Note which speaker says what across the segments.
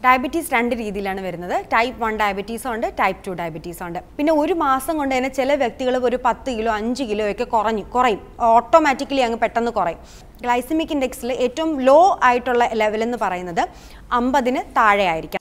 Speaker 1: Diabetes രണ്ട് രീതിയിലാണ് വരുന്നത് ടൈപ്പ് വൺ ഡയബറ്റീസും ഉണ്ട് ടൈപ്പ് ടു ഡയബറ്റീസും ഉണ്ട് പിന്നെ ഒരു മാസം കൊണ്ട് തന്നെ ചില വ്യക്തികൾ ഒരു പത്ത് കിലോ അഞ്ച് കിലോ ഒക്കെ കുറഞ്ഞു കുറയും ഓട്ടോമാറ്റിക്കലി അങ്ങ് പെട്ടെന്ന് കുറയും ഗ്ലൈസിമിക് ഇൻഡെക്സിൽ ഏറ്റവും ലോ ആയിട്ടുള്ള ലെവൽ എന്ന് പറയുന്നത് അമ്പതിന് താഴെ ആയിരിക്കാം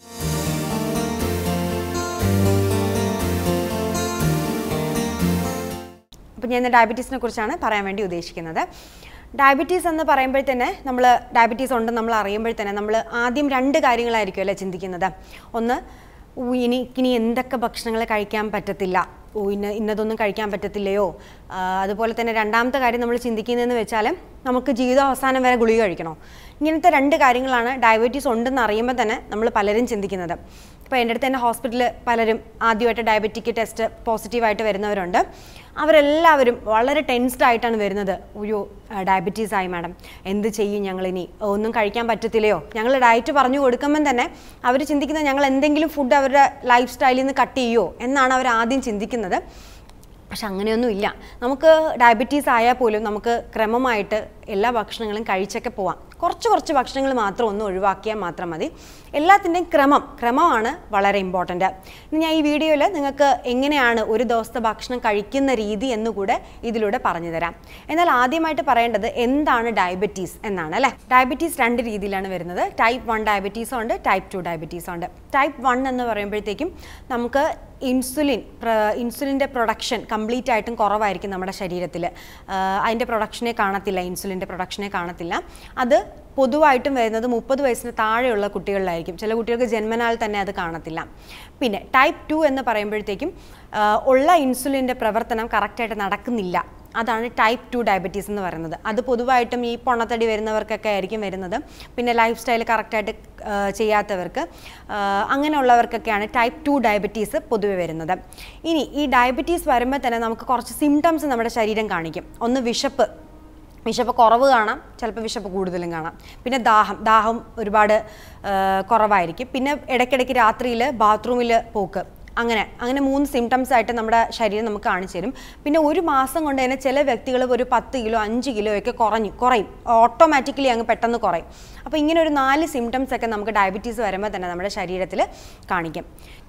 Speaker 1: അപ്പോൾ ഞാൻ ഇന്ന് ഡയബറ്റീസിനെ കുറിച്ചാണ് പറയാൻ വേണ്ടി ഉദ്ദേശിക്കുന്നത് ഡയബറ്റീസ് എന്ന് പറയുമ്പോൾ തന്നെ നമ്മൾ ഡയബറ്റീസ് ഉണ്ടെന്ന് നമ്മൾ അറിയുമ്പോൾ തന്നെ നമ്മൾ ആദ്യം രണ്ട് കാര്യങ്ങളായിരിക്കും അല്ലേ ചിന്തിക്കുന്നത് ഒന്ന് "ഓ, ഇനി ഇനി എന്തൊക്കെ ഭക്ഷണങ്ങൾ കഴിക്കാൻ പറ്റത്തില്ല ഓ ഇന്ന ഇന്നതൊന്നും കഴിക്കാൻ പറ്റത്തില്ലയോ ആ, അതുപോലെ തന്നെ രണ്ടാമത്തെ കാര്യം നമ്മൾ ചിന്തിക്കുന്നതെന്ന് വെച്ചാൽ നമുക്ക് ജീവിതം അവസാനം വരെ ഗുളിക കഴിക്കണോ ഇങ്ങനത്തെ രണ്ട് കാര്യങ്ങളാണ് ഡയബറ്റീസ് ഉണ്ടെന്ന് അറിയുമ്പോൾ തന്നെ നമ്മൾ പലരും ചിന്തിക്കുന്നത് ഇപ്പോൾ എൻ്റെ അടുത്ത് തന്നെ ഹോസ്പിറ്റലിൽ പലരും ആദ്യമായിട്ട് ഡയബറ്റിക് ടെസ്റ്റ് പോസിറ്റീവായിട്ട് വരുന്നവരുണ്ട് അവരെല്ലാവരും വളരെ ടെൻസ്ഡ് ആയിട്ടാണ് വരുന്നത് അയ്യോ ഡയബറ്റീസ് ആയി മാഡം എന്ത് ചെയ്യും ഞങ്ങളിനി ഒന്നും കഴിക്കാൻ പറ്റത്തില്ലയോ ഞങ്ങൾ ഡയറ്റ് പറഞ്ഞു കൊടുക്കുമ്പം തന്നെ അവർ ചിന്തിക്കുന്നത് ഞങ്ങൾ എന്തെങ്കിലും ഫുഡ് അവരുടെ ലൈഫ് സ്റ്റൈലിൽ നിന്ന് കട്ട് ചെയ്യുമോ എന്നാണ് അവർ ആദ്യം ചിന്തിക്കുന്നത് പക്ഷെ അങ്ങനെയൊന്നും ഇല്ല നമുക്ക് ഡയബറ്റീസ് ആയാൽ പോലും നമുക്ക് ക്രമമായിട്ട് എല്ലാ ഭക്ഷണങ്ങളും കഴിച്ചൊക്കെ പോവാം കുറച്ച് കുറച്ച് ഭക്ഷണങ്ങൾ മാത്രം ഒന്ന് ഒഴിവാക്കിയാൽ മാത്രം മതി എല്ലാത്തിൻ്റെയും ക്രമം ക്രമമാണ് വളരെ ഇമ്പോർട്ടൻ്റ് ഇന്ന് ഞാൻ ഈ വീഡിയോയിൽ നിങ്ങൾക്ക് എങ്ങനെയാണ് ഒരു ദിവസത്തെ ഭക്ഷണം കഴിക്കുന്ന രീതി എന്നുകൂടെ ഇതിലൂടെ പറഞ്ഞു തരാം എന്നാൽ ആദ്യമായിട്ട് പറയേണ്ടത് എന്താണ് ഡയബറ്റീസ് എന്നാണ് അല്ലേ ഡയബറ്റീസ് രണ്ട് രീതിയിലാണ് വരുന്നത് ടൈപ്പ് വൺ ഡയബറ്റീസും ഉണ്ട് ടൈപ്പ് ടു ഡയബറ്റീസും ഉണ്ട് ടൈപ്പ് വൺ എന്ന് പറയുമ്പോഴത്തേക്കും നമുക്ക് ഇൻസുലിൻ ഇൻസുലിൻ്റെ പ്രൊഡക്ഷൻ കംപ്ലീറ്റ് ആയിട്ടും കുറവായിരിക്കും നമ്മുടെ ശരീരത്തിൽ അതിൻ്റെ പ്രൊഡക്ഷനെ കാണത്തില്ല ഇൻസുലിൻ്റെ പ്രൊഡക്ഷനെ കാണത്തില്ല അത് പൊതുവായിട്ടും വരുന്നത് മുപ്പത് വയസ്സിന് താഴെയുള്ള കുട്ടികളിലായിരിക്കും ചില കുട്ടികൾക്ക് ജന്മനാൽ തന്നെ അത് കാണത്തില്ല പിന്നെ ടൈപ്പ് ടു എന്ന് പറയുമ്പോഴത്തേക്കും ആ, ഉള്ള ഇൻസുലിൻ്റെ പ്രവർത്തനം കറക്റ്റായിട്ട് നടക്കുന്നില്ല അതാണ് ടൈപ്പ് ടു ഡയബറ്റീസ് എന്ന് പറയുന്നത് അത് പൊതുവായിട്ടും ഈ പൊണ്ണത്തടി വരുന്നവർക്കൊക്കെ ആയിരിക്കും വരുന്നത് പിന്നെ ലൈഫ് സ്റ്റൈൽ കറക്റ്റായിട്ട് ചെയ്യാത്തവർക്ക് ആ, അങ്ങനെയുള്ളവർക്കൊക്കെയാണ് ടൈപ്പ് ടു ഡയബറ്റീസ് പൊതുവെ വരുന്നത് ഇനി ഈ ഡയബറ്റീസ് വരുമ്പോൾ തന്നെ നമുക്ക് കുറച്ച് സിംറ്റംസ് നമ്മുടെ ശരീരം കാണിക്കും ഒന്ന് വിശപ്പ് വിശപ്പ് കുറവ് കാണാം ചിലപ്പോൾ വിശപ്പ് കൂടുതലും കാണാം പിന്നെ ദാഹം ദാഹം ഒരുപാട് ആ, കുറവായിരിക്കും പിന്നെ ഇടയ്ക്കിടയ്ക്ക് രാത്രിയിൽ ബാത്റൂമിൽ പോക്ക് അങ്ങനെ അങ്ങനെ മൂന്ന് സിംറ്റംസ് ആയിട്ട് നമ്മുടെ ശരീരം നമുക്ക് കാണിച്ചു തരും പിന്നെ ഒരു മാസം കൊണ്ട് തന്നെ ചില വ്യക്തികൾ ഒരു പത്ത് കിലോ അഞ്ച് കിലോ ഒക്കെ കുറഞ്ഞു കുറയും ഓട്ടോമാറ്റിക്കലി അങ്ങ് പെട്ടെന്ന് കുറയും അപ്പോൾ ഇങ്ങനെ ഒരു നാല് സിംറ്റംസ് ഒക്കെ നമുക്ക് ഡയബറ്റീസ് വരുമ്പോൾ തന്നെ നമ്മുടെ ശരീരത്തിൽ കാണിക്കും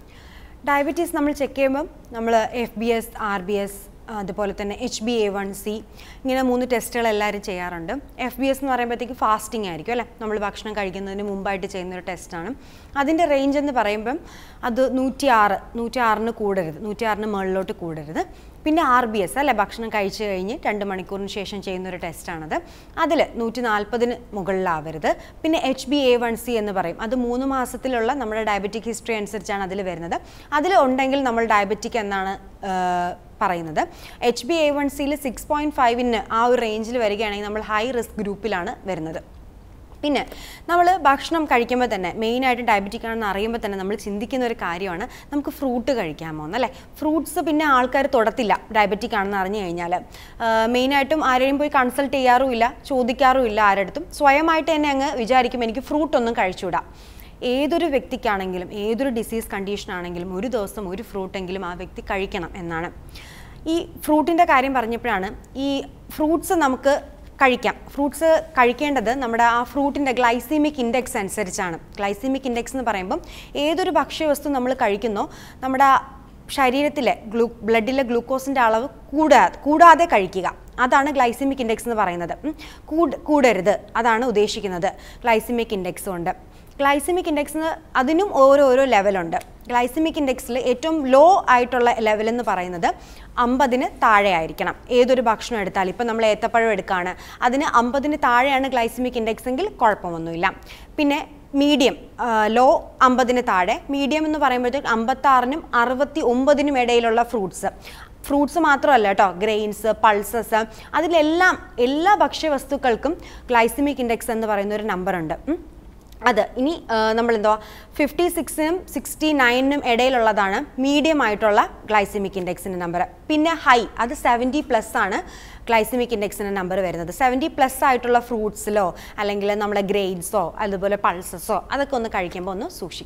Speaker 1: ഡയബറ്റീസ് നമ്മൾ ചെക്ക് ചെയ്യുമ്പം നമ്മൾ F B S R B S അതുപോലെ തന്നെ H B A one C ഇങ്ങനെ മൂന്ന് ടെസ്റ്റുകൾ എല്ലാവരും ചെയ്യാറുണ്ട് എഫ് ബി എസ് എന്ന് പറയുമ്പോഴത്തേക്ക് ഫാസ്റ്റിംഗ് ആയിരിക്കും അല്ലേ നമ്മൾ ഭക്ഷണം കഴിക്കുന്നതിന് മുമ്പായിട്ട് ചെയ്യുന്നൊരു ടെസ്റ്റാണ് അതിൻ്റെ റേഞ്ച് എന്ന് പറയുമ്പം അത് നൂറ്റി ആറ് നൂറ്റി ആറിന് കൂടരുത് നൂറ്റി ആറിന് മുകളിലോട്ട് കൂടരുത് പിന്നെ ആർ ബി എസ് അല്ലേ ഭക്ഷണം കഴിച്ച് കഴിഞ്ഞ് രണ്ട് മണിക്കൂറിന് ശേഷം ചെയ്യുന്ന ഒരു ടെസ്റ്റാണത് അതിൽ നൂറ്റി നാൽപ്പതിന് മുകളിലാവരുത് പിന്നെ H B A one C എന്ന് പറയും അത് മൂന്ന് മാസത്തിലുള്ള നമ്മുടെ ഡയബറ്റിക് ഹിസ്റ്ററി അനുസരിച്ചാണ് അതിൽ വരുന്നത് അതിൽ ഉണ്ടെങ്കിൽ നമ്മൾ ഡയബറ്റിക് എന്നാണ് ആ, പറയുന്നത് എച്ച് ബി എ വൺ സിയിൽ സിക്സ് പോയിൻറ്റ് ഫൈവിന് ആ ഒരു റേഞ്ചിൽ വരികയാണെങ്കിൽ നമ്മൾ ഹൈ റിസ്ക് ഗ്രൂപ്പിലാണ് വരുന്നത് പിന്നെ നമ്മൾ ഭക്ഷണം കഴിക്കുമ്പോൾ തന്നെ മെയിനായിട്ട് ഡയബറ്റിക് ആണെന്ന് അറിയുമ്പോൾ തന്നെ നമ്മൾ ചിന്തിക്കുന്ന ഒരു കാര്യമാണ് നമുക്ക് ഫ്രൂട്ട് കഴിക്കാമോ എന്നല്ലേ ഫ്രൂട്ട്സ് പിന്നെ ആൾക്കാർ തൊടത്തില്ല ഡയബറ്റിക് ആണെന്ന് അറിഞ്ഞു കഴിഞ്ഞാൽ മെയിനായിട്ടും ആരെയും പോയി കൺസൾട്ട് ചെയ്യാറുമില്ല ചോദിക്കാറുമില്ല ആരടുത്തും സ്വയമായിട്ട് തന്നെ അങ്ങ് വിചാരിക്കും എനിക്ക് ഫ്രൂട്ട് ഒന്നും കഴിച്ചുകൂടാ ഏതൊരു വ്യക്തിക്കാണെങ്കിലും ഏതൊരു ഡിസീസ് കണ്ടീഷൻ ആണെങ്കിലും ഒരു ദിവസം ഒരു ഫ്രൂട്ടെങ്കിലും ആ വ്യക്തി കഴിക്കണം എന്നാണ് ഈ ഫ്രൂട്ടിൻ്റെ കാര്യം പറഞ്ഞപ്പോഴാണ് ഈ ഫ്രൂട്ട്സ് നമുക്ക് കഴിക്കാം ഫ്രൂട്ട്സ് കഴിക്കേണ്ടത് നമ്മുടെ ആ ഫ്രൂട്ടിൻ്റെ ഗ്ലൈസീമിക് ഇൻഡെക്സ് അനുസരിച്ചാണ് ഗ്ലൈസീമിക് ഇൻഡെക്സ് എന്ന് പറയുമ്പം ഏതൊരു ഭക്ഷ്യവസ്തു നമ്മൾ കഴിക്കുന്നോ നമ്മുടെ ശരീരത്തിലെ ഗ്ലൂ ബ്ലഡിലെ ഗ്ലൂക്കോസിൻ്റെ അളവ് കൂടാതെ കൂടാതെ കഴിക്കുക അതാണ് ഗ്ലൈസിമിക് ഇൻഡെക്സ് എന്ന് പറയുന്നത് ഉം. കൂട് കൂടരുത് അതാണ് ഉദ്ദേശിക്കുന്നത് ഗ്ലൈസിമിക് ഇൻഡെക്സ് കൊണ്ട് ഗ്ലൈസിമിക് ഇൻഡെക്സ് അതിനും ഓരോരോ ലെവലുണ്ട് ഗ്ലൈസിമിക് ഇൻഡെക്സിൽ ഏറ്റവും ലോ ആയിട്ടുള്ള ലെവൽ എന്ന് പറയുന്നത് അമ്പതിന് താഴെ ആയിരിക്കണം ഏതൊരു ഭക്ഷണം എടുത്താലും ഇപ്പം നമ്മൾ ഏത്തപ്പഴം എടുക്കുകയാണ് അതിന് അമ്പതിന് താഴെയാണ് ഗ്ലൈസിമിക് ഇൻഡെക്സ് എങ്കിൽ കുഴപ്പമൊന്നുമില്ല പിന്നെ മീഡിയം ലോ അമ്പതിന് താഴെ മീഡിയം എന്ന് പറയുമ്പോഴത്തേക്ക് അമ്പത്താറിനും അറുപത്തി ഒമ്പതിനും ഇടയിലുള്ള ഫ്രൂട്ട്സ് ഫ്രൂട്ട്സ് മാത്രമല്ല കേട്ടോ ഗ്രെയിൻസ് പൾസസ് അതിലെല്ലാം എല്ലാ ഭക്ഷ്യവസ്തുക്കൾക്കും ഗ്ലൈസിമിക് ഇൻഡെക്സ് എന്ന് പറയുന്ന ഒരു നമ്പർ ഉണ്ട് ഉം. അത് ഇനി നമ്മൾ എന്തോ ഫിഫ്റ്റി സിക്സിനും സിക്സ്റ്റി നയനിനും ഇടയിലുള്ളതാണ് മീഡിയം ആയിട്ടുള്ള ഗ്ലൈസിമിക് ഇൻഡെക്സിൻ്റെ നമ്പർ പിന്നെ ഹൈ അത് സെവൻറ്റി പ്ലസ് ആണ് ഗ്ലൈസിമിക് ഇൻഡെക്സിൻ്റെ നമ്പർ വരുന്നത് സെവൻറ്റി പ്ലസ് ആയിട്ടുള്ള ഫ്രൂട്ട്സിലോ അല്ലെങ്കിൽ നമ്മുടെ ഗ്രെയിൻസോ അതുപോലെ പൾസസോ അതൊക്കെ ഒന്ന് കഴിക്കുമ്പോൾ ഒന്ന് സൂക്ഷിക്കാം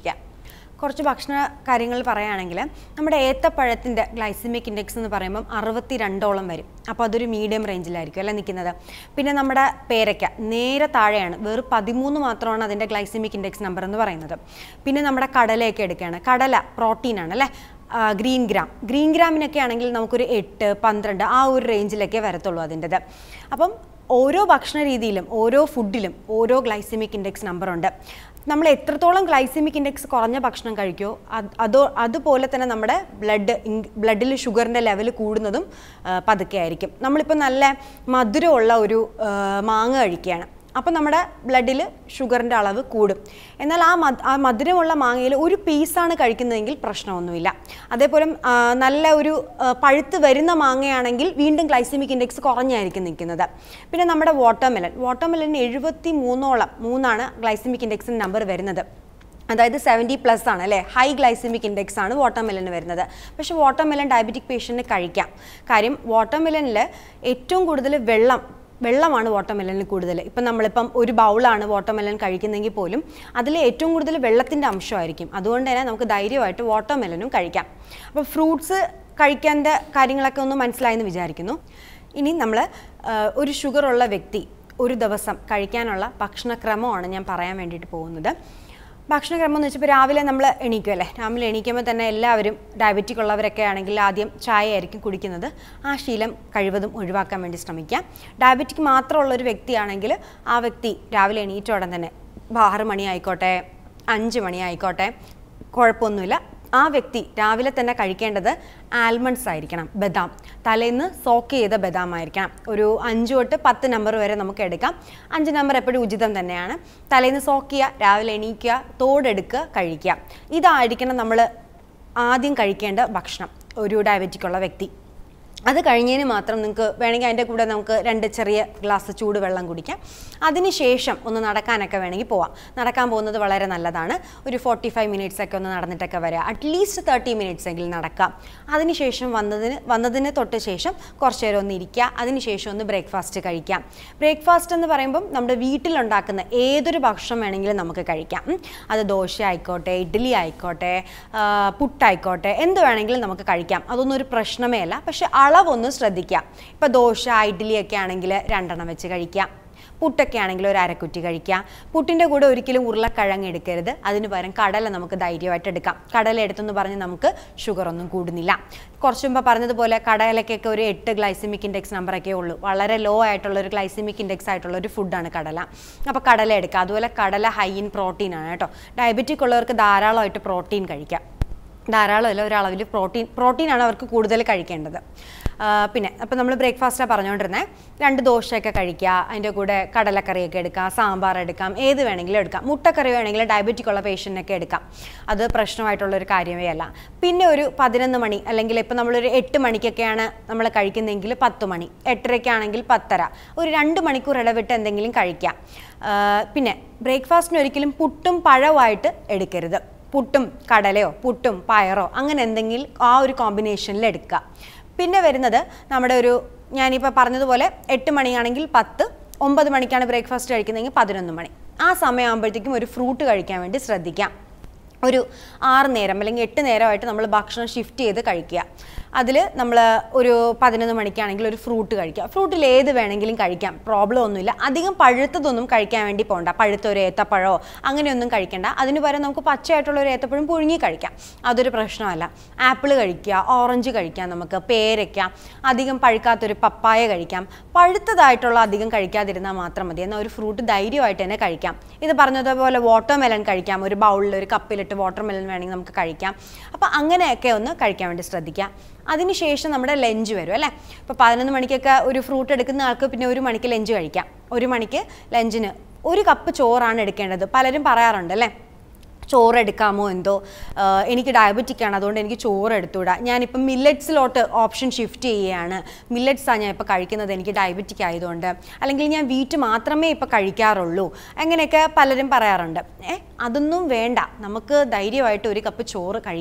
Speaker 1: കുറച്ച് ഭക്ഷണ കാര്യങ്ങൾ പറയുകയാണെങ്കിൽ നമ്മുടെ ഏത്തപ്പഴത്തിൻ്റെ ഗ്ലൈസിമിക് ഇൻഡെക്സ് എന്ന് പറയുമ്പം അറുപത്തി രണ്ടോളം വരും അപ്പോൾ അതൊരു മീഡിയം റേഞ്ചിലായിരിക്കും അല്ലേ നിൽക്കുന്നത് പിന്നെ നമ്മുടെ പേരയ്ക്ക നേരെ താഴെയാണ് വെറും പതിമൂന്ന് മാത്രമാണ് അതിൻ്റെ ഗ്ലൈസിമിക് ഇൻഡെക്സ് നമ്പർ എന്ന് പറയുന്നത് പിന്നെ നമ്മുടെ കടലയൊക്കെ എടുക്കുകയാണ് കടല പ്രോട്ടീനാണ് അല്ലേ ആ, ഗ്രീൻ ഗ്രാം ഗ്രീൻ ഗ്രാമിനൊക്കെ ആണെങ്കിൽ നമുക്കൊരു എട്ട് പന്ത്രണ്ട് ആ ഒരു റേഞ്ചിലൊക്കെ വരത്തുള്ളൂ അതിൻ്റെത് അപ്പം ഓരോ ഭക്ഷണ രീതിയിലും ഓരോ ഫുഡിലും ഓരോ ഗ്ലൈസിമിക് ഇൻഡെക്സ് നമ്പറുണ്ട് നമ്മൾ എത്രത്തോളം ഗ്ലൈസിമിക് ഇൻഡെക്സ് കുറഞ്ഞ ഭക്ഷണം കഴിക്കുമോ അത് അതോ അതുപോലെ തന്നെ നമ്മുടെ ബ്ലഡ് ബ്ലഡിൽ ഷുഗറിൻ്റെ ലെവൽ കൂടുന്നതും ആ, പതുക്കെ ആയിരിക്കും നമ്മളിപ്പോൾ നല്ല മധുരമുള്ള ഒരു ആ, മാങ്ങ കഴിക്കുകയാണ് അപ്പം നമ്മുടെ ബ്ലഡിൽ ഷുഗറിൻ്റെ അളവ് കൂടും എന്നാൽ ആ മധ് ആ മധുരമുള്ള മാങ്ങയിൽ ഒരു പീസാണ് കഴിക്കുന്നതെങ്കിൽ പ്രശ്നമൊന്നുമില്ല അതേപോലെ ആ, നല്ല ഒരു ആ, പഴുത്ത് വരുന്ന മാങ്ങയാണെങ്കിൽ വീണ്ടും ഗ്ലൈസിമിക് ഇൻഡെക്സ് കുറഞ്ഞായിരിക്കും നിൽക്കുന്നത് പിന്നെ നമ്മുടെ വാട്ടർമെലൻ വാട്ടർമെലൻ എഴുപത്തി മൂന്നോളം മൂന്നാണ് ഗ്ലൈസിമിക് ഇൻഡെക്സിന് നമ്പർ വരുന്നത് അതായത് സെവൻറ്റി പ്ലസ് ആണ് അല്ലേ ഹൈ ഗ്ലൈസിമിക് ഇൻഡെക്സ് ആണ് വാട്ടർമെലന് വരുന്നത് പക്ഷേ വാട്ടർമെലൻ ഡയബറ്റിക് പേഷ്യൻറ്റിന് കഴിക്കാം കാര്യം വാട്ടർമെലനിൽ ഏറ്റവും കൂടുതൽ വെള്ളം വെള്ളമാണ് വാട്ടർമെലനിൽ കൂടുതൽ ഇപ്പം നമ്മളിപ്പം ഒരു ബൗളാണ് വാട്ടർമെലൻ കഴിക്കുന്നതെങ്കിൽ പോലും അതിൽ ഏറ്റവും കൂടുതൽ വെള്ളത്തിൻ്റെ അംശമായിരിക്കും അതുകൊണ്ട് തന്നെ നമുക്ക് ധൈര്യമായിട്ട് വാട്ടർമെലനും കഴിക്കാം അപ്പോൾ ഫ്രൂട്ട്സ് കഴിക്കേണ്ട കാര്യങ്ങളൊക്കെ ഒന്ന് മനസ്സിലായെന്ന് വിചാരിക്കുന്നു ഇനി നമ്മൾ ഒരു ഷുഗറുള്ള വ്യക്തി ഒരു ദിവസം കഴിക്കാനുള്ള ഭക്ഷണക്രമമാണ് ഞാൻ പറയാൻ വേണ്ടിയിട്ട് പോകുന്നത് ഭക്ഷണക്രമം എന്ന് വെച്ചപ്പോൾ രാവിലെ നമ്മൾ എണീക്കുമല്ലേ രാവിലെ എണീക്കുമ്പോൾ തന്നെ എല്ലാവരും ഡയബറ്റിക് ഉള്ളവരൊക്കെ ആണെങ്കിൽ ആദ്യം ചായ ആയിരിക്കും കുടിക്കുന്നത് ആ ശീലം കഴിവതും ഒഴിവാക്കാൻ വേണ്ടി ശ്രമിക്കാം ഡയബറ്റിക് മാത്രമുള്ള ഒരു വ്യക്തിയാണെങ്കിൽ ആ വ്യക്തി രാവിലെ എണീറ്റ ഉടൻ തന്നെ ഇപ്പം ആറ് മണി ആയിക്കോട്ടെ അഞ്ച് മണി ആയിക്കോട്ടെ കുഴപ്പമൊന്നുമില്ല ആ വ്യക്തി രാവിലെ തന്നെ കഴിക്കേണ്ടത് ആൽമണ്ട്സ് ആയിരിക്കണം ബദാം തലേന്ന് സോക്ക് ചെയ്ത ബദാം ആയിരിക്കണം ഒരു അഞ്ച് തൊട്ട് പത്ത് നമ്പർ വരെ നമുക്ക് എടുക്കാം അഞ്ച് നമ്പർ എപ്പോഴും ഉചിതം തന്നെയാണ് തലേന്ന് സോക്ക് ചെയ്യുക രാവിലെ എണീക്കുക തോടെടുക്കുക കഴിക്കുക ഇതായിരിക്കണം നമ്മൾ ആദ്യം കഴിക്കേണ്ട ഭക്ഷണം ഒരു ഡയബറ്റിക് ഉള്ള വ്യക്തി അത് കഴിഞ്ഞതിന് മാത്രം നിങ്ങൾക്ക് വേണമെങ്കിൽ അതിൻ്റെ കൂടെ നമുക്ക് രണ്ട് ചെറിയ ഗ്ലാസ് ചൂടുവെള്ളം കുടിക്കാം അതിനുശേഷം ഒന്ന് നടക്കാനൊക്കെ വേണമെങ്കിൽ പോവാം നടക്കാൻ പോകുന്നത് വളരെ നല്ലതാണ് ഒരു ഫോർട്ടി ഫൈവ് മിനിറ്റ്സ് ഒക്കെ ഒന്ന് നടന്നിട്ടൊക്കെ വരിക അറ്റ്ലീസ്റ്റ് തേർട്ടി മിനിറ്റ്സ് എങ്കിലും നടക്കാം അതിനുശേഷം വന്നതിന് വന്നതിന് തൊട്ട് ശേഷം കുറച്ച് നേരം ഒന്ന് ഇരിക്കുക അതിനുശേഷം ഒന്ന് ബ്രേക്ക്ഫാസ്റ്റ് കഴിക്കാം ബ്രേക്ക്ഫാസ്റ്റ് എന്ന് പറയുമ്പം നമ്മുടെ വീട്ടിലുണ്ടാക്കുന്ന ഏതൊരു ഭക്ഷണം വേണമെങ്കിലും നമുക്ക് കഴിക്കാം ഉം. അത് ദോശ ആയിക്കോട്ടെ ഇഡ്ഡലി ആയിക്കോട്ടെ ആ, പുട്ടായിക്കോട്ടെ എന്ത് വേണമെങ്കിലും നമുക്ക് കഴിക്കാം അതൊന്നും ഒരു പ്രശ്നമേ അല്ല പക്ഷെ അളവൊന്ന് ശ്രദ്ധിക്കാം ഇപ്പം ദോശ ഇഡ്ഡലി ഒക്കെ ആണെങ്കിൽ രണ്ടെണ്ണം വെച്ച് കഴിക്കാം പുട്ടൊക്കെ ആണെങ്കിൽ ഒരു അരക്കുറ്റി കഴിക്കാം പുട്ടിൻ്റെ കൂടെ ഒരിക്കലും ഉരുളക്കിഴങ്ങ് എടുക്കരുത് അതിന് പകരം കടല നമുക്ക് ധൈര്യമായിട്ട് എടുക്കാം കടല എടുത്തെന്ന് പറഞ്ഞ് നമുക്ക് ഷുഗർ ഒന്നും കൂടുന്നില്ല കുറച്ച് മുമ്പ് പറഞ്ഞതുപോലെ കടലയ്ക്കൊക്കെ ഒരു എട്ട് ഗ്ലൈസിമിക് ഇൻഡെക്സ് നമ്പറൊക്കെ ഉള്ളൂ വളരെ ലോ ആയിട്ടുള്ള ഒരു ഗ്ലൈസിമിക് ഇൻഡെക്സ് ആയിട്ടുള്ള ഒരു ഫുഡാണ് കടല അപ്പോൾ കടല എടുക്കുക അതുപോലെ കടല ഹൈ ഇൻ പ്രോട്ടീൻ ആണ് കേട്ടോ ഡയബറ്റിക് ഉള്ളവർക്ക് ധാരാളമായിട്ട് പ്രോട്ടീൻ കഴിക്കാം ധാരാളമല്ല ഒരളവിൽ പ്രോട്ടീൻ പ്രോട്ടീനാണ് അവർക്ക് കൂടുതൽ കഴിക്കേണ്ടത് ആ, പിന്നെ അപ്പോൾ നമ്മൾ ബ്രേക്ക്ഫാസ്റ്റാണ് പറഞ്ഞുകൊണ്ടിരുന്നത് രണ്ട് ദോശയൊക്കെ കഴിക്കുക അതിൻ്റെ കൂടെ കടലക്കറിയൊക്കെ എടുക്കാം സാമ്പാർ എടുക്കാം ഏത് വേണമെങ്കിലും എടുക്കാം മുട്ടക്കറി വേണമെങ്കിൽ ഡയബറ്റിക് ഉള്ള പേഷ്യൻറ്റിനൊക്കെ എടുക്കാം അത് പ്രശ്നമായിട്ടുള്ളൊരു കാര്യമേ അല്ല പിന്നെ ഒരു പതിനൊന്ന് മണി അല്ലെങ്കിൽ ഇപ്പോൾ നമ്മളൊരു എട്ട് മണിക്കൊക്കെയാണ് നമ്മൾ കഴിക്കുന്നതെങ്കിൽ പത്ത് മണി എട്ടരയ്ക്കാണെങ്കിൽ പത്തര ഒരു രണ്ട് മണിക്കൂർ ഇടവിട്ട് എന്തെങ്കിലും കഴിക്കാം ആ, പിന്നെ ബ്രേക്ക്ഫാസ്റ്റിന് ഒരിക്കലും പുട്ടും പഴവുമായിട്ട് എടുക്കരുത് പുട്ടും കടലയോ പുട്ടും പയറോ അങ്ങനെ എന്തെങ്കിലും ആ ഒരു കോമ്പിനേഷനിൽ എടുക്കുക പിന്നെ വരുന്നത് നമ്മുടെ ഒരു ഞാനിപ്പോൾ പറഞ്ഞതുപോലെ എട്ട് മണിയാണെങ്കിൽ പത്ത് ഒമ്പത് മണിക്കാണ് ബ്രേക്ക്ഫാസ്റ്റ് കഴിക്കുന്നതെങ്കിൽ പതിനൊന്ന് മണി ആ സമയമാകുമ്പോഴത്തേക്കും ഒരു ഫ്രൂട്ട് കഴിക്കാൻ വേണ്ടി ശ്രദ്ധിക്കാം ഒരു ആറ് നേരം അല്ലെങ്കിൽ എട്ട് നേരമായിട്ട് നമ്മൾ ഭക്ഷണം ഷിഫ്റ്റ് ചെയ്ത് കഴിക്കുക അതിൽ നമ്മൾ ഒരു പതിനൊന്ന് മണിക്കാണെങ്കിൽ ഒരു ഫ്രൂട്ട് കഴിക്കുക ഫ്രൂട്ടിൽ ഏത് വേണമെങ്കിലും കഴിക്കാം പ്രോബ്ലം ഒന്നുമില്ല അധികം പഴുത്തതൊന്നും കഴിക്കാൻ വേണ്ടി പോകണ്ട പഴുത്ത ഒരു ഏത്തപ്പഴമോ അങ്ങനെയൊന്നും കഴിക്കണ്ട അതിന് പകരം നമുക്ക് പച്ചയായിട്ടുള്ള ഒരു ഏത്തപ്പഴം പുഴുങ്ങി കഴിക്കാം അതൊരു പ്രശ്നമല്ല ആപ്പിൾ കഴിക്കുക ഓറഞ്ച് കഴിക്കാം നമുക്ക് പേരയ്ക്ക അധികം പഴുക്കാത്തൊരു പപ്പായ കഴിക്കാം പഴുത്തതായിട്ടുള്ള അധികം കഴിക്കാതിരുന്നാൽ മാത്രം മതി എന്നാൽ ഒരു ഫ്രൂട്ട് ധൈര്യമായിട്ട് തന്നെ കഴിക്കാം ഇത് പറഞ്ഞതുപോലെ വാട്ടർമെലൺ കഴിക്കാം ഒരു ബൗളിൽ ഒരു കപ്പിലിട്ട് വാട്ടർമെലൺ വേണമെങ്കിൽ നമുക്ക് കഴിക്കാം അപ്പോൾ അങ്ങനെയൊക്കെ ഒന്ന് കഴിക്കാൻ വേണ്ടി ശ്രദ്ധിക്കാം അതിനുശേഷം നമ്മുടെ ലഞ്ച് വരും അല്ലേ ഇപ്പോൾ പതിനൊന്ന് മണിക്കൊക്കെ ഒരു ഫ്രൂട്ട് എടുക്കുന്ന ആൾക്ക് പിന്നെ ഒരു മണിക്ക് ലഞ്ച് കഴിക്കാം ഒരു മണിക്ക് ലഞ്ചിന് ഒരു കപ്പ് ചോറാണ് എടുക്കേണ്ടത് പലരും പറയാറുണ്ട് അല്ലേ ചോറ് എടുക്കാമോ എന്തോ ആഹ് എനിക്ക് ഡയബറ്റിക് ആണ് അതുകൊണ്ട് എനിക്ക് ചോറ് എടുത്തുകൂടാ ഞാനിപ്പം മില്ലറ്റ്സിലോട്ട് ഓപ്ഷൻ ഷിഫ്റ്റ് ചെയ്യുകയാണ് മില്ലറ്റ്സാണ് ഞാൻ ഇപ്പോൾ കഴിക്കുന്നത് എനിക്ക് ഡയബറ്റിക് ആയതുകൊണ്ട് അല്ലെങ്കിൽ ഞാൻ വീറ്റ് മാത്രമേ ഇപ്പോൾ കഴിക്കാറുള്ളൂ അങ്ങനെയൊക്കെ പലരും പറയാറുണ്ട് ഏ അതൊന്നും വേണ്ട നമുക്ക് ധൈര്യമായിട്ട് ഒരു കപ്പ് ചോറ് കഴിക്കാം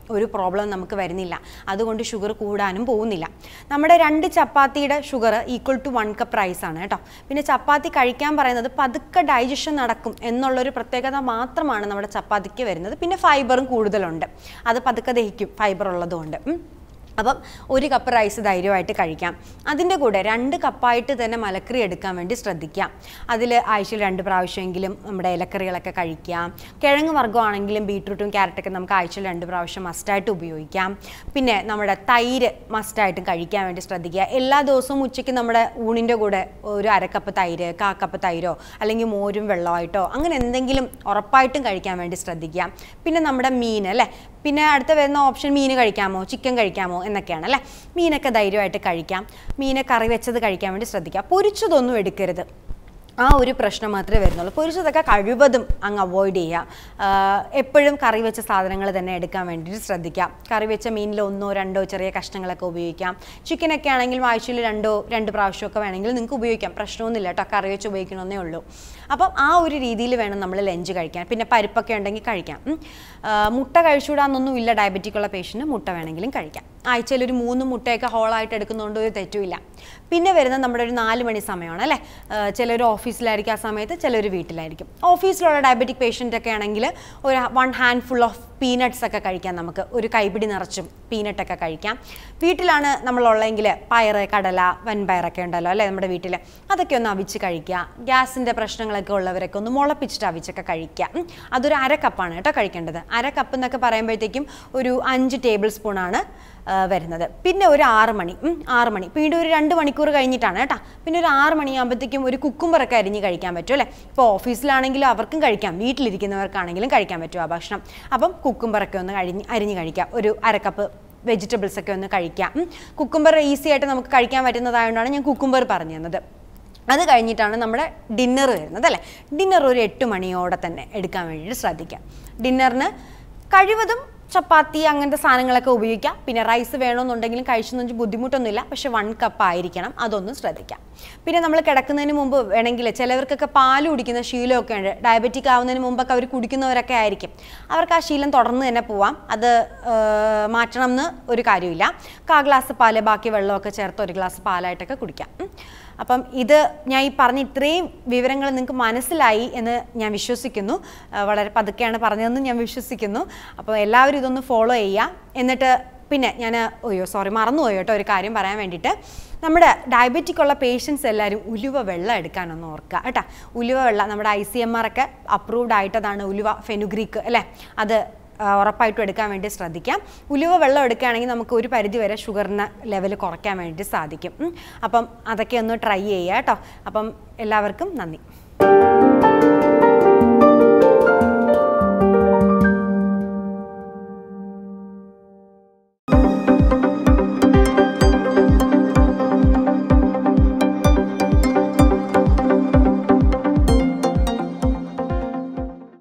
Speaker 1: ഒരു പ്രോബ്ലം നമുക്ക് വരുന്നില്ല അതുകൊണ്ട് ഷുഗർ കൂടാനും പോകുന്നില്ല നമ്മുടെ രണ്ട് ചപ്പാത്തിയുടെ sugar equal to one cup rice ആണ് കേട്ടോ പിന്നെ ചപ്പാത്തി കഴിക്കാൻ പറയുന്നത് പതുക്കെ ഡൈജഷൻ നടക്കും എന്നുള്ളൊരു പ്രത്യേകത മാത്രമാണ് നമ്മുടെ ചപ്പാത്തിക്ക് വരുന്നത് പിന്നെ ഫൈബറും കൂടുതലുണ്ട് അത് പതുക്കെ ദഹിക്കും ഫൈബർ ഉള്ളതുകൊണ്ട് ഉം. അപ്പം ഒരു കപ്പ് റൈസ് ധൈര്യമായിട്ട് കഴിക്കാം അതിൻ്റെ കൂടെ രണ്ട് കപ്പായിട്ട് തന്നെ മലക്കറി എടുക്കാൻ വേണ്ടി ശ്രദ്ധിക്കാം അതിൽ ആഴ്ചയിൽ രണ്ട് പ്രാവശ്യമെങ്കിലും നമ്മുടെ ഇലക്കറികളൊക്കെ കഴിക്കാം കിഴങ്ങ് വർഗ്ഗമാണെങ്കിലും ബീട്രൂട്ടും ക്യാരറ്റൊക്കെ നമുക്ക് ആഴ്ചയിൽ രണ്ട് പ്രാവശ്യം മസ്റ്റായിട്ട് ഉപയോഗിക്കാം പിന്നെ നമ്മുടെ തൈര് മസ്റ്റായിട്ടും കഴിക്കാൻ വേണ്ടി ശ്രദ്ധിക്കുക എല്ലാ ദിവസവും ഉച്ചയ്ക്ക് നമ്മുടെ ഊണിൻ്റെ കൂടെ ഒരു അരക്കപ്പ് തൈര് കാ കപ്പ് തൈരോ അല്ലെങ്കിൽ മോരും വെള്ളമായിട്ടോ അങ്ങനെ എന്തെങ്കിലും ഉറപ്പായിട്ടും കഴിക്കാൻ വേണ്ടി ശ്രദ്ധിക്കാം പിന്നെ നമ്മുടെ മീൻ അല്ലേ പിന്നെ അടുത്ത വരുന്ന ഓപ്ഷൻ മീൻ കഴിക്കാമോ ചിക്കൻ കഴിക്കാമോ എന്നൊക്കെയാണ് അല്ലേ മീനൊക്കെ ധൈര്യമായിട്ട് കഴിക്കാം മീനെ കറി വെച്ചത് കഴിക്കാൻ വേണ്ടി ശ്രദ്ധിക്കുക പൊരിച്ചതൊന്നും എടുക്കരുത് ആ ഒരു പ്രശ്നം മാത്രമേ വരുന്നുള്ളൂ പൊരിച്ചതൊക്കെ കഴിവതും അങ്ങ് അവോയ്ഡ് ചെയ്യുക എപ്പോഴും കറി വെച്ച സാധനങ്ങൾ തന്നെ എടുക്കാൻ വേണ്ടിയിട്ട് ശ്രദ്ധിക്കാം കറി വെച്ച മീനിൽ ഒന്നോ രണ്ടോ ചെറിയ കഷ്ണങ്ങളൊക്കെ ഉപയോഗിക്കാം ചിക്കനൊക്കെ ആണെങ്കിലും ആഴ്ചയിൽ രണ്ടോ രണ്ട് പ്രാവശ്യമൊക്കെ വേണമെങ്കിൽ നിങ്ങൾക്ക് ഉപയോഗിക്കാം പ്രശ്നമൊന്നുമില്ല കേട്ടോ കറി വെച്ച് ഉപയോഗിക്കണമെന്നേ ഉള്ളൂ അപ്പം ആ ഒരു രീതിയിൽ വേണം നമ്മൾ ലഞ്ച് കഴിക്കാൻ പിന്നെ പരിപ്പൊക്കെ ഉണ്ടെങ്കിൽ കഴിക്കാം ഉം. ആ, മുട്ട കഴിച്ചുകൂടാന്നൊന്നും ഇല്ല ഡയബറ്റിക് ഉള്ള പേഷ്യൻറ്റ് മുട്ട വേണമെങ്കിലും കഴിക്കാം ആഴ്ചയിൽ ഒരു മൂന്ന് മുട്ടയൊക്കെ ഹോളായിട്ട് എടുക്കുന്നതുകൊണ്ട് ഒരു തെറ്റുമില്ല പിന്നെ വരുന്നത് നമ്മുടെ ഒരു നാല് മണി സമയമാണ് അല്ലേ ചിലർ ഓഫീസിലായിരിക്കും ആ സമയത്ത് ചിലർ വീട്ടിലായിരിക്കും ഓഫീസിലുള്ള ഡയബറ്റിക് പേഷ്യൻ്റ് ഒക്കെ ആണെങ്കിൽ ഒരു one hand full of peanuts ഒക്കെ കഴിക്കാം നമുക്ക് ഒരു കൈപിടി നിറച്ചും പീനട്ടൊക്കെ കഴിക്കാം വീട്ടിലാണ് നമ്മളുള്ളതെങ്കിൽ പയറ് കടല വൻപയറൊക്കെ ഉണ്ടല്ലോ അല്ലേ നമ്മുടെ വീട്ടിൽ അതൊക്കെ ഒന്ന് അവിച്ച് കഴിക്കുക ഗ്യാസിൻ്റെ പ്രശ്നങ്ങളൊക്കെ ഉള്ളവരൊക്കെ ഒന്ന് മുളപ്പിച്ചിട്ട് അവിച്ചൊക്കെ കഴിക്കുക ഉം. അതൊരു അര കപ്പാണ് കേട്ടോ കഴിക്കേണ്ടത് അര കപ്പ് എന്നൊക്കെ പറയുമ്പോഴത്തേക്കും ഒരു അഞ്ച് ടേബിൾ സ്പൂണാണ് ആ, വരുന്നത് പിന്നെ ഒരു ആറ് മണി ഉം, ആറ് മണി വീണ്ടും ഒരു രണ്ട് മണിക്കൂർ കഴിഞ്ഞിട്ടാണ് കേട്ടോ പിന്നെ ഒരു ആറ് മണിയാകുമ്പോഴത്തേക്കും ഒരു കുക്കുംബറൊക്കെ അരിഞ്ഞ് കഴിക്കാൻ പറ്റും അല്ലേ ഇപ്പോൾ ഓഫീസിലാണെങ്കിലും അവർക്കും കഴിക്കാം വീട്ടിലിരിക്കുന്നവർക്കാണെങ്കിലും കഴിക്കാൻ പറ്റും ആ ഭക്ഷണം അപ്പം കുക്കുംബറൊക്കെ ഒന്ന് കഴിഞ്ഞ് അരിഞ്ഞ് കഴിക്കാം ഒരു അര കപ്പ് വെജിറ്റബിൾസ് ഒക്കെ ഒന്ന് കഴിക്കാം കുക്കുംബർ ഈസി ആയിട്ട് നമുക്ക് കഴിക്കാൻ പറ്റുന്നതായതുകൊണ്ടാണ് ഞാൻ കുക്കുംബർ പറഞ്ഞു തന്നത് അത് കഴിഞ്ഞിട്ടാണ് നമ്മുടെ ഡിന്നർ വരുന്നത് അല്ലേ ഡിന്നർ ഒരു എട്ട് മണിയോടെ തന്നെ എടുക്കാൻ വേണ്ടിയിട്ട് ശ്രദ്ധിക്കാം ഡിന്നറിന് കഴിവതും ചപ്പാത്തി അങ്ങനത്തെ സാധനങ്ങളൊക്കെ ഉപയോഗിക്കാം പിന്നെ റൈസ് വേണമെന്നുണ്ടെങ്കിലും കഴിച്ചെന്ന് വെച്ചാൽ ബുദ്ധിമുട്ടൊന്നുമില്ല പക്ഷെ വൺ കപ്പ് ആയിരിക്കണം അതൊന്നും ശ്രദ്ധിക്കാം പിന്നെ നമ്മൾ കിടക്കുന്നതിന് മുമ്പ് വേണമെങ്കിൽ ചിലവർക്കൊക്കെ പാല് കുടിക്കുന്ന ശീലമൊക്കെ ഉണ്ട് ഡയബറ്റിക് ആവുന്നതിന് മുമ്പൊക്കെ അവർ കുടിക്കുന്നവരൊക്കെ ആയിരിക്കും അവർക്ക് ആ ശീലം തുടർന്ന് തന്നെ പോവാം അത് ആ, മാറ്റണം എന്ന് ഒരു കാര്യമില്ല കാ ഗ്ലാസ് പാല് ബാക്കി വെള്ളമൊക്കെ ചേർത്ത് ഒരു ഗ്ലാസ് പാലായിട്ടൊക്കെ കുടിക്കാം ഉം. അപ്പം ഇത് ഞാൻ ഈ പറഞ്ഞ ഇത്രയും വിവരങ്ങൾ നിങ്ങൾക്ക് മനസ്സിലായി എന്ന് ഞാൻ വിശ്വസിക്കുന്നു ആ, വളരെ പതുക്കെയാണ് പറഞ്ഞതെന്ന് ഞാൻ വിശ്വസിക്കുന്നു അപ്പോൾ എല്ലാവരും ഇതൊന്ന് ഫോളോ ചെയ്യുക എന്നിട്ട് പിന്നെ ഞാൻ അയ്യോ സോറി മറന്നുപോയി കേട്ടോ ഒരു കാര്യം പറയാൻ വേണ്ടിയിട്ട് നമ്മുടെ ഡയബറ്റിക് ഉള്ള പേഷ്യൻസ് എല്ലാവരും ഉലുവ വെള്ളം എടുക്കാനൊന്ന് ഓർക്കുക കേട്ടോ ഉലുവ വെള്ളം നമ്മുടെ ഐ സി എം ആർ ഒക്കെ അപ്രൂവ്ഡ് ആയിട്ടതാണ് ഉലുവ ഫെനുഗ്രീക്ക് അല്ലേ അത് ആ, ഉറപ്പായിട്ടും എടുക്കാൻ വേണ്ടി ശ്രദ്ധിക്കാം ഉലുവ വെള്ളം എടുക്കുകയാണെങ്കിൽ നമുക്ക് ഒരു പരിധി വരെ ഷുഗറിന് ലെവൽ കുറയ്ക്കാൻ വേണ്ടി സാധിക്കും ഉം. അപ്പം അതൊക്കെ ഒന്ന് ട്രൈ ചെയ്യുക കേട്ടോ അപ്പം എല്ലാവർക്കും നന്ദി